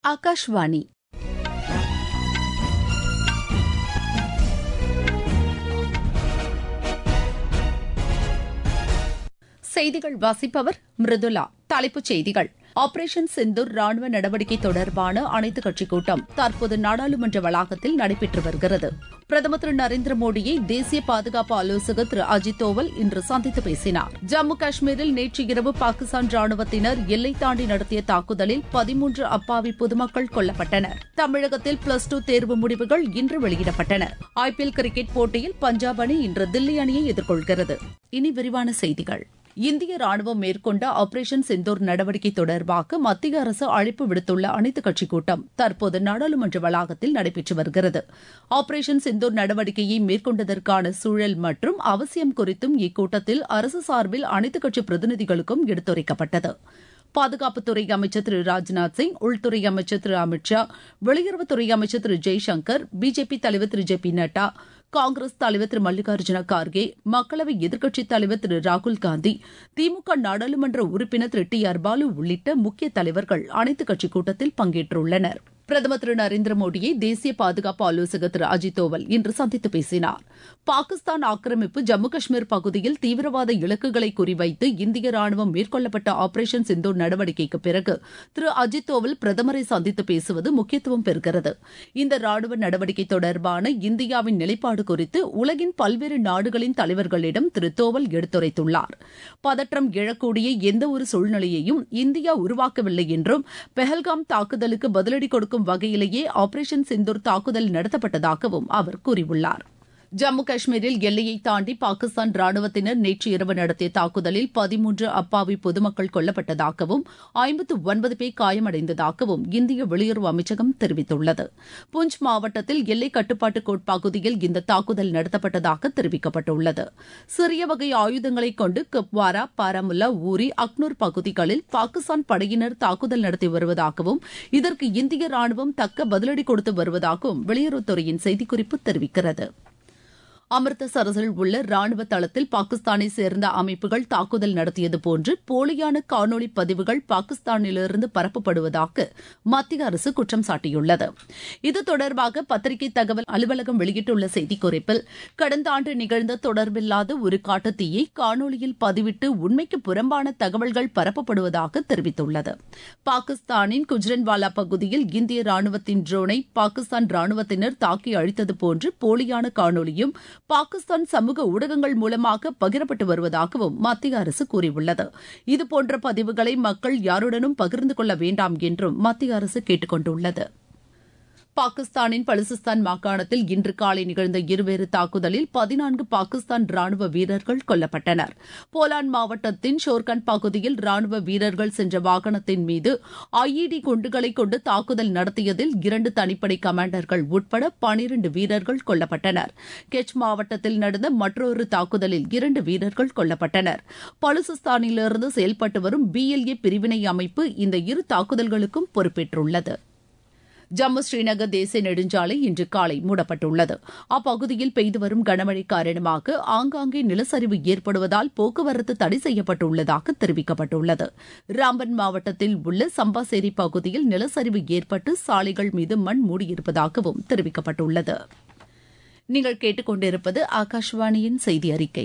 ಆಕಾಶವಾಣಿ செய்திகள் வாசிப்பவர் மிருதுலா தலைப்புச் செய்திகள் ஆபரேஷன் சிந்தூர் ராணுவ நடவடிக்கை தொடர்பான அனைத்துக் கட்சிக் கூட்டம் தற்போது நாடாளுமன்ற வளாகத்தில் நடைபெற்று வருகிறது பிரதமர் திரு நரேந்திர மோடியை தேசிய பாதுகாப்பு ஆலோசகர் திரு அஜித் தோவல் இன்று சந்தித்து பேசினார் ஜம்மு காஷ்மீரில் நேற்று இரவு பாகிஸ்தான் ராணுவத்தினர் எல்லை தாண்டி நடத்திய தாக்குதலில் பதிமூன்று அப்பாவி பொதுமக்கள் கொல்லப்பட்டனர் தமிழகத்தில் பிளஸ் டூ தேர்வு முடிவுகள் இன்று வெளியிடப்பட்டன ஐபிஎல் கிரிக்கெட் போட்டியில் பஞ்சாப் அணி இன்று தில்லி அணியை எதிர்கொள்கிறது இனி விரிவான செய்திகள் இந்திய ராணுவம் மேற்கொண்ட ஆபரேஷன் சிந்தூர் நடவடிக்கை தொடர்பாக மத்திய அரசு அழைப்பு விடுத்துள்ள அனைத்துக் கட்சிக் கூட்டம் தற்போது நாடாளுமன்ற வளாகத்தில் நடைபெற்று வருகிறது ஆபரேஷன் சிந்தூர் நடவடிக்கையை மேற்கொண்டதற்கான சூழல் மற்றும் அவசியம் குறித்தும் இக்கூட்டத்தில் அரசு சார்பில் அனைத்துக் கட்சி பிரதிநிதிகளுக்கும் எடுத்துரைக்கப்பட்டது பாதுகாப்புத்துறை அமைச்சர் திரு ராஜ்நாத் சிங் உள்துறை அமைச்சர் திரு அமித் ஷா வெளியுறவுத்துறை அமைச்சர் திரு ஜெய்சங்கர் பிஜேபி தலைவர் Thiru J P Nadda Congress தலைவர் திரு மல்லிகார்ஜுன கார்கே மக்களவை எதிர்க்கட்சித் தலைவர் திரு ராகுல் காந்தி திமுக நாடாளுமன்ற உறுப்பினர் திரு டி ஆர் பாலு உள்ளிட்ட முக்கிய தலைவர்கள் அனைத்துக் கட்சிக் கூட்டத்தில் பங்கேற்றுள்ளனர் பிரதமர் திரு நரேந்திர மோடியை தேசிய பாதுகாப்பு ஆலோசகர் திரு அஜித் தோவல் இன்று சந்தித்து பேசினார் பாகிஸ்தான் ஆக்கிரமிப்பு ஜம்மு காஷ்மீர் பகுதியில் தீவிரவாத இலக்குகளை குறிவைத்து இந்திய ராணுவம் மேற்கொள்ளப்பட்ட ஆபரேஷன் சிந்தூர் நடவடிக்கைக்கு பிறகு திரு அஜித் தோவல் பிரதமரை சந்தித்து பேசுவது முக்கியத்துவம் பெறுகிறது இந்த ராணுவ நடவடிக்கை தொடர்பான இந்தியாவின் நிலைப்பாடு குறித்து உலகின் பல்வேறு நாடுகளின் தலைவர்களிடம் திரு தோவல் எடுத்துரைத்துள்ளார் பதற்றம் எழக்கூடிய எந்த ஒரு சூழ்நிலையையும் இந்தியா உருவாக்கவில்லை என்றும் பெஹல்காம் தாக்குதலுக்கு பதிலடி கொடுக்கும் வகையிலேயே ஆபரேஷன் சிந்தூர் தாக்குதல் நடத்தப்பட்டதாகவும் அவர் கூறியுள்ளார் ஜம்மு காஷ்மீரில் எல்லையை தாண்டி பாகிஸ்தான் ராணுவத்தினர் நேற்று இரவு நடத்திய தாக்குதலில் பதிமூன்று அப்பாவி பொதுமக்கள் கொல்லப்பட்டதாகவும் ஐம்பத்து ஒன்பது பேர் காயமடைந்ததாகவும் இந்திய வெளியுறவு அமைச்சகம் தெரிவித்துள்ளது புஞ்ச் மாவட்டத்தில் எல்லை கட்டுப்பாட்டு கோட்பகுதியில் இந்த தாக்குதல் நடத்தப்பட்டதாக தெரிவிக்கப்பட்டுள்ளது சிறிய வகை ஆயுதங்களை கொண்டு குப்வாரா பாராமுல்லா ஊரி அக்னூர் பகுதிகளில் பாகிஸ்தான் படையினர் தாக்குதல் நடத்தி வருவதாகவும் இதற்கு இந்திய ராணுவம் தக்க பதிலடி கொடுத்து வருவதாகவும் வெளியுறவுத்துறையின் செய்திக்குறிப்பு தெரிவிக்கிறது அமிர்தசரஸில் உள்ள ராணுவ தளத்தில் பாகிஸ்தானை சேர்ந்த அமைப்புகள் தாக்குதல் நடத்தியது போன்று போலியான காணொலி பதிவுகள் பாகிஸ்தானிலிருந்து பரப்பப்படுவதாக மத்திய அரசு குற்றம் சாட்டியுள்ளது இது தொடர்பாக பத்திரிகை தகவல் அலுவலகம் வெளியிட்டுள்ள செய்திக்குறிப்பில் கடந்த ஆண்டு நிகழ்ந்த தொடர்பில்லாத ஒரு காட்டுத்தீயை காணொலியில் பதிவிட்டு உண்மைக்கு புறம்பான தகவல்கள் பரப்பப்படுவதாக தெரிவித்துள்ளது பாகிஸ்தானின் குஜ்ரன்வாலா பகுதியில் இந்திய ராணுவத்தின் ட்ரோனை பாகிஸ்தான் ராணுவத்தினர் தாக்கி அழித்தது போன்று போலியான காணொலியும் பாகிஸ்தான் சமூக ஊடகங்கள் மூலமாக பகிரப்பட்டு வருவதாகவும் மத்திய அரசு கூறியுள்ளது இதுபோன்ற பதிவுகளை மக்கள் யாருடனும் பகிர்ந்து கொள்ள வேண்டாம் என்றும் மத்திய அரசு கேட்டுக் கொண்டுள்ளது பாகிஸ்தானின் பலுசிஸ்தான் மாகாணத்தில் இன்று காலை நிகழ்ந்த இருவேறு தாக்குதலில் பதினான்கு பாகிஸ்தான் ராணுவ வீரர்கள் கொல்லப்பட்டனர் போலான் மாவட்டத்தின் ஷோர்கன் பகுதியில் ராணுவ வீரர்கள் சென்ற வாகனத்தின் மீது ஐஇடி குண்டுகளை கொண்டு தாக்குதல் நடத்தியதில் இரண்டு தனிப்படை கமாண்டர்கள் உட்பட பனிரண்டு வீரர்கள் கொல்லப்பட்டனர் கெச் மாவட்டத்தில் நடந்த மற்றொரு தாக்குதலில் இரண்டு வீரர்கள் கொல்லப்பட்டனர் பலுசிஸ்தானிலிருந்து செயல்பட்டு வரும் பிஎல்ஏ பிரிவினை அமைப்பு இந்த இரு தாக்குதல்களுக்கும் பொறுப்பேற்றுள்ளது ஜம்மு ஸ்ரீநகர் தேசிய நெடுஞ்சாலை இன்று காலை மூடப்பட்டுள்ளது அப்பகுதியில் பெய்து வரும் கனமழை காரணமாக ஆங்காங்கே நிலச்சரிவு ஏற்படுவதால் போக்குவரத்து தடை செய்யப்பட்டுள்ளதாக தெரிவிக்கப்பட்டுள்ளது ராம்பன் மாவட்டத்தில் உள்ள சம்பாசேரி பகுதியில் நிலச்சரிவு ஏற்பட்டு சாலைகள் மீது மண் மூடியிருப்பதாகவும் தெரிவிக்கப்பட்டுள்ளது நீங்கள் கேட்டுக்கொண்டிருப்பது ஆகாஷவாணியின் செய்தி அறிக்கை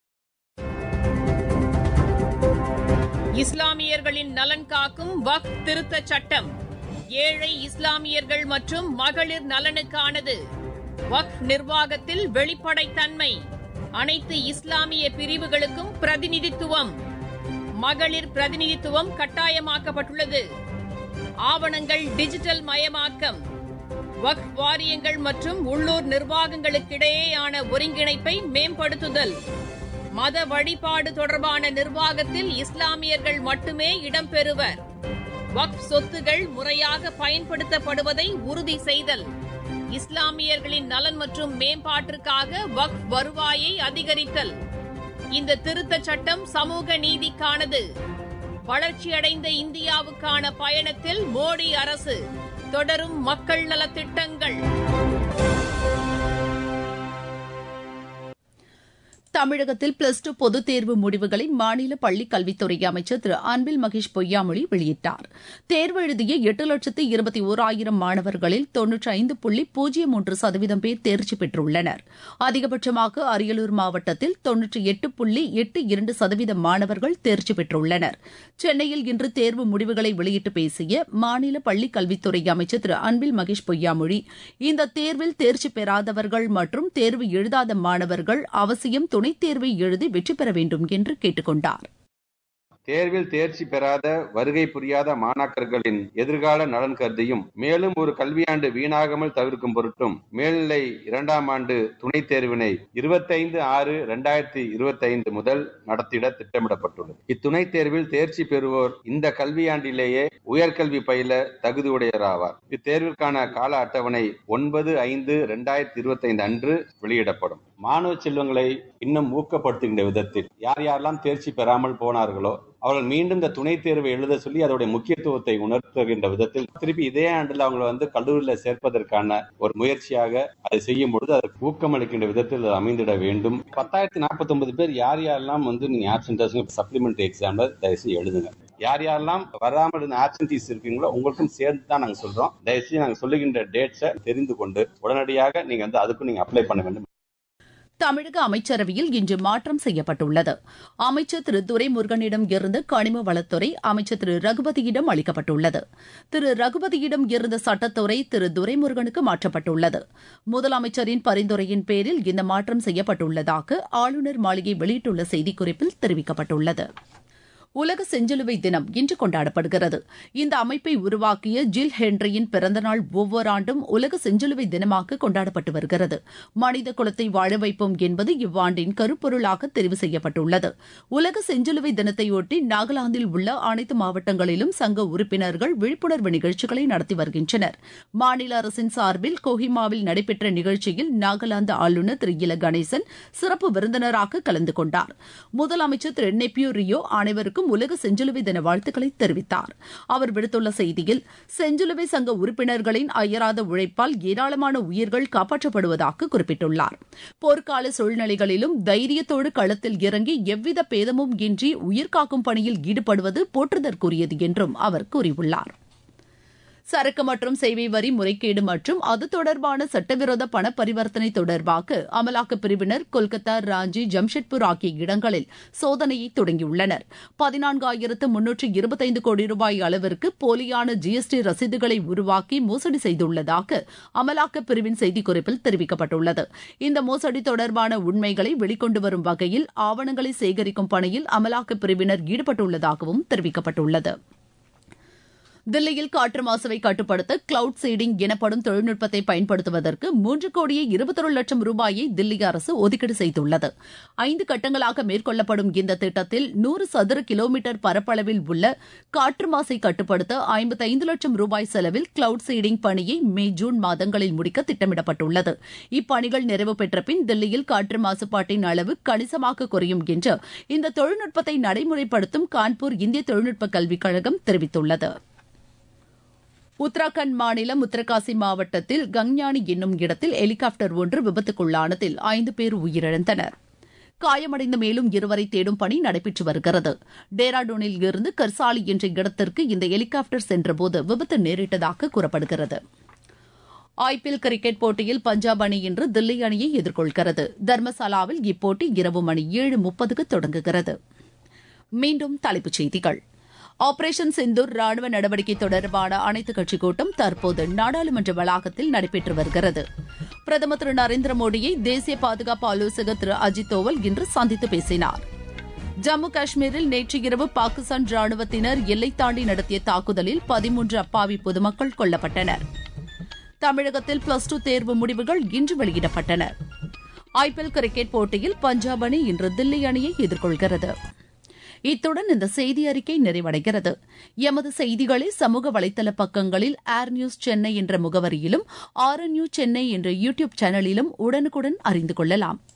இஸ்லாமியர்களின் நலன் காக்கும் வக் திருத்தச் சட்டம் ஏழை இஸ்லாமியர்கள் மற்றும் மகளிர் நலனுக்கானது வக்ஃப் நிர்வாகத்தில் வெளிப்படைத்தன்மை அனைத்து இஸ்லாமிய பிரிவுகளுக்கும் பிரதிநிதித்துவம் மகளிர் பிரதிநிதித்துவம் கட்டாயமாக்கப்பட்டுள்ளது ஆவணங்கள் டிஜிட்டல் மயமாக்கம் வக்ஃப் வாரியங்கள் மற்றும் உள்ளூர் நிர்வாகங்களுக்கிடையேயான ஒருங்கிணைப்பை மேம்படுத்துதல் மத வழிபாடு தொடர்பான நிர்வாகத்தில் இஸ்லாமியர்கள் மட்டுமே இடம்பெறுவர் வக்ஃப் சொத்துகள் முறையாக பயன்படுத்தப்படுவதை உறுதி செய்தல் இஸ்லாமியர்களின் நலன் மற்றும் மேம்பாட்டிற்காக வக்ஃப் வருவாயை அதிகரித்தல் இந்த திருத்தச் சட்டம் சமூக நீதிக்கானது வளர்ச்சியடைந்த இந்தியாவுக்கான பயணத்தில் மோடி அரசு தொடரும் மக்கள் நலத்திட்டங்கள் தமிழகத்தில் பிளஸ் டூ பொதுத் தேர்வு முடிவுகளை மாநில பள்ளிக் கல்வித்துறை அமைச்சர் திரு அன்பில் மகேஷ் பொய்யாமொழி வெளியிட்டார் தேர்வு எழுதிய எட்டு லட்சத்து இருபத்தி ஓராயிரம் மாணவர்களில் தொன்னூற்றி ஐந்து புள்ளி பூஜ்ஜியம் மூன்று சதவீதம் பேர் தேர்ச்சி பெற்றுள்ளனர் அதிகபட்சமாக அரியலூர் மாவட்டத்தில் தொன்னூற்றி எட்டு புள்ளி எட்டு இரண்டு சதவீத மாணவர்கள் தேர்ச்சி பெற்றுள்ளனர் சென்னையில் இன்று தேர்வு முடிவுகளை வெளியிட்டு பேசிய மாநில பள்ளிக் கல்வித்துறை அமைச்சர் திரு அன்பில் மகேஷ் பொய்யாமொழி இந்த தேர்வில் தேர்ச்சி பெறாதவர்கள் மற்றும் தேர்வு எழுதாத மாணவர்கள் அவசியம் துணைத் தேர்வை எழுதி வெற்றி பெற வேண்டும் என்று கேட்டுக் கொண்டார் தேர்வில் தேர்ச்சி பெறாத வருகை புரியாத மாணாக்கர்களின் எதிர்கால நலன் கருதியும் மேலும் ஒரு கல்வியாண்டு வீணாகாமல் தவிர்க்கும் பொருட்டும் மேல்நிலை இரண்டாம் ஆண்டு துணைத் தேர்வினை இருபத்தைந்து ஆறு இரண்டாயிரத்தி இருபத்தி ஐந்து முதல் நடத்திட திட்டமிடப்பட்டுள்ளது இத்துணைத் தேர்வில் தேர்ச்சி பெறுவோர் இந்த கல்வியாண்டிலேயே உயர்கல்வி பயில தகுதியுடையராவார் இத்தேர்விற்கான கால அட்டவணை ஒன்பது ஐந்து இரண்டாயிரத்தி இருபத்தி ஐந்து அன்று வெளியிடப்படும் மாணவ செல்வங்களை இன்னும் ஊக்கப்படுத்துகின்ற விதத்தில் யார் யாரெல்லாம் தேர்ச்சி பெறாமல் போனார்களோ அவர்கள் மீண்டும் இந்த துணைத் தேர்வை எழுத சொல்லி அதோடைய முக்கியத்துவத்தை உணர்த்துகின்ற விதத்தில் திருப்பி இதே ஆண்டில் அவங்களை வந்து கல்லூரியில் சேர்ப்பதற்கான ஒரு முயற்சியாக அதை செய்யும் பொழுது அதற்கு ஊக்கமளிக்கின்ற விதத்தில் அது அமைந்திட வேண்டும் பத்தாயிரத்தி நாற்பத்தி ஒன்பது பேர் யார் யாரெல்லாம் வந்து நீங்க ஆப்சன்ட் சப்ளிமெண்டரி எக்ஸாம்ல தயவுசெய்து எழுதுங்க யார் யாரெல்லாம் வராமல் இருந்த ஆப்சன்டீஸ் இருக்கீங்களோ உங்களுக்கும் சேர்ந்து தான் நாங்க சொல்றோம் தயவுசெய்து நாங்க சொல்லுகின்ற டேட்ஸை தெரிந்து கொண்டு உடனடியாக நீங்க வந்து அதுக்கும் நீங்க அப்ளை பண்ண வேண்டும் தமிழக அமைச்சரவையில் இன்று மாற்றம் செய்யப்பட்டுள்ளது அமைச்சர் திரு துரைமுருகனிடம் இருந்து கனிம வளத்துறை அமைச்சர் திரு ரகுபதியிடம் அளிக்கப்பட்டுள்ளது திரு ரகுபதியிடம் இருந்த சட்டத்துறை திரு துரைமுருகனுக்கு மாற்றப்பட்டுள்ளது முதலமைச்சரின் பரிந்துரையின் பேரில் இந்த மாற்றம் செய்யப்பட்டுள்ளதாக ஆளுநர் மாளிகை வெளியிட்டுள்ள செய்திக்குறிப்பில் தெரிவிக்கப்பட்டுள்ளது உலக செஞ்சிலுவை தினம் இன்று கொண்டாடப்படுகிறது இந்த அமைப்பை உருவாக்கிய ஜில் ஹென்ரியின் பிறந்தநாள் ஒவ்வொரு ஆண்டும் உலக செஞ்சிலுவை தினமாக கொண்டாடப்பட்டு வருகிறது மனித குலத்தை வாழ வைப்போம் என்பது இவ்வாண்டின் கருப்பொருளாக தெரிவு செய்யப்பட்டுள்ளது உலக செஞ்சிலுவை தினத்தையொட்டி நாகாலாந்தில் உள்ள அனைத்து மாவட்டங்களிலும் சங்க உறுப்பினர்கள் விழிப்புணர்வு நிகழ்ச்சிகளை நடத்தி வருகின்றனர் மாநில அரசின் சார்பில் கோஹிமாவில் நடைபெற்ற நிகழ்ச்சியில் நாகாலாந்து ஆளுநர் திரு இல கணேசன் சிறப்பு விருந்தினராக கலந்து கொண்டார் முதலமைச்சர் திரு நெப்பியூ ரியோ அனைவருக்கும் உலக செஞ்சிலுவை தின வாழ்த்துக்களை தெரிவித்தார் அவர் விடுத்துள்ள செய்தியில் செஞ்சிலுவை சங்க உறுப்பினர்களின் அயராத உழைப்பால் ஏராளமான உயிர்கள் காப்பாற்றப்படுவதாக குறிப்பிட்டுள்ளார் போர்க்கால சூழ்நிலைகளிலும் தைரியத்தோடு களத்தில் இறங்கி எவ்வித பேதமும் இன்றி உயிர்காக்கும் பணியில் ஈடுபடுவது போற்றுதற்குரியது என்றும் அவர் கூறியுள்ளார் சரக்கு மற்றும் சேவை வரி முறைகேடு மற்றும் அது தொடர்பான சட்டவிரோத பண பரிவர்த்தனை தொடர்பாக அமலாக்கப் பிரிவினர் கொல்கத்தா ராஞ்சி ஜம்ஷெட்பூர் ஆகிய இடங்களில் சோதனையை தொடங்கியுள்ளனர் பதினான்காயிரத்து முன்னூற்று இருபத்தைந்து கோடி ரூபாய் அளவிற்கு போலியான ஜிஎஸ்டி ரசீதுகளை உருவாக்கி மோசடி செய்துள்ளதாக அமலாக்கப் பிரிவின் செய்திக்குறிப்பில் தெரிவிக்கப்பட்டுள்ளது இந்த மோசடி தொடர்பான உண்மைகளை வெளிக்கொண்டு வரும் வகையில் ஆவணங்களை சேகரிக்கும் பணியில் அமலாக்கப் பிரிவினர் ஈடுபட்டுள்ளதாகவும் தெரிவிக்கப்பட்டுள்ளது தில்லியில் காற்று மாசுவை கட்டுப்படுத்த கிளவுட் சீடிங் எனப்படும் தொழில்நுட்பத்தை பயன்படுத்துவதற்கு மூன்று கோடியே இருபத்தொரு லட்சம் ரூபாயை தில்லி அரசு ஒதுக்கீடு செய்துள்ளது ஐந்து கட்டங்களாக மேற்கொள்ளப்படும் இந்த திட்டத்தில் நூறு சதுர கிலோமீட்டர் பரப்பளவில் உள்ள காற்று மாசை கட்டுப்படுத்த ஐம்பத்தைந்து லட்சம் ரூபாய் செலவில் கிளவுட் சீடிங் பணியை மே ஜூன் மாதங்களில் முடிக்க திட்டமிடப்பட்டுள்ளது இப்பணிகள் நிறைவு பெற்ற பின் தில்லியில் காற்று மாசுபாட்டின் அளவு கணிசமாக குறையும் என்று இந்த தொழில்நுட்பத்தை நடைமுறைப்படுத்தும் கான்பூர் இந்திய தொழில்நுட்ப கல்விக் கழகம் தெரிவித்துள்ளது உத்தராகண்ட் மாநிலம் உத்தரகாசி மாவட்டத்தில் கங்ஞானி என்னும் இடத்தில் ஹெலிகாப்டர் ஒன்று விபத்துக்குள்ளானதில் ஐந்து பேர் உயிரிழந்தனர் காயமடைந்த மேலும் இருவரை தேடும் பணி நடைபெற்று வருகிறது டேராடூனில் இருந்து கர்சாலி என்ற இடத்திற்கு இந்த ஹெலிகாப்டர் சென்றபோது விபத்து நேரிட்டதாக கூறப்படுகிறது ஐபிஎல் கிரிக்கெட் போட்டியில் பஞ்சாப் அணி இன்று தில்லி அணியை எதிர்கொள்கிறது தர்மசாலாவில் இப்போட்டி இரவு மணி ஏழு முப்பதுக்கு தொடங்குகிறது மீண்டும் தலைப்புச் செய்திகள் ஆபரேஷன் சிந்தூர் ராணுவ நடவடிக்கை தொடர்பான அனைத்துக் கட்சிக் கூட்டம் தற்போது நாடாளுமன்ற வளாகத்தில் நடைபெற்று வருகிறது பிரதமர் திரு நரேந்திர மோடியை தேசிய பாதுகாப்பு ஆலோசகர் திரு அஜித் தோவல் இன்று சந்தித்து பேசினார் ஜம்மு காஷ்மீரில் நேற்று இரவு பாகிஸ்தான் ராணுவத்தினர் எல்லை தாண்டி நடத்திய தாக்குதலில் பதிமூன்று அப்பாவி பொதுமக்கள் கொல்லப்பட்டனர் தமிழகத்தில் பிளஸ் டூ தேர்வு முடிவுகள் இன்று வெளியிடப்பட்டன ஐபிஎல் கிரிக்கெட் போட்டியில் பஞ்சாப் அணி இன்று தில்லி அணியை எதிர்கொள்கிறது இத்துடன் இந்த செய்தி அறிக்கை நிறைவடைகிறது எமது செய்திகளை சமூக வலைதள பக்கங்களில் ஏர் நியூஸ் சென்னை என்ற முகவரியிலும் ஆர் நியூஸ் சென்னை என்ற யூ டியூப் சேனலிலும் உடனுக்குடன் அறிந்து கொள்ளலாம்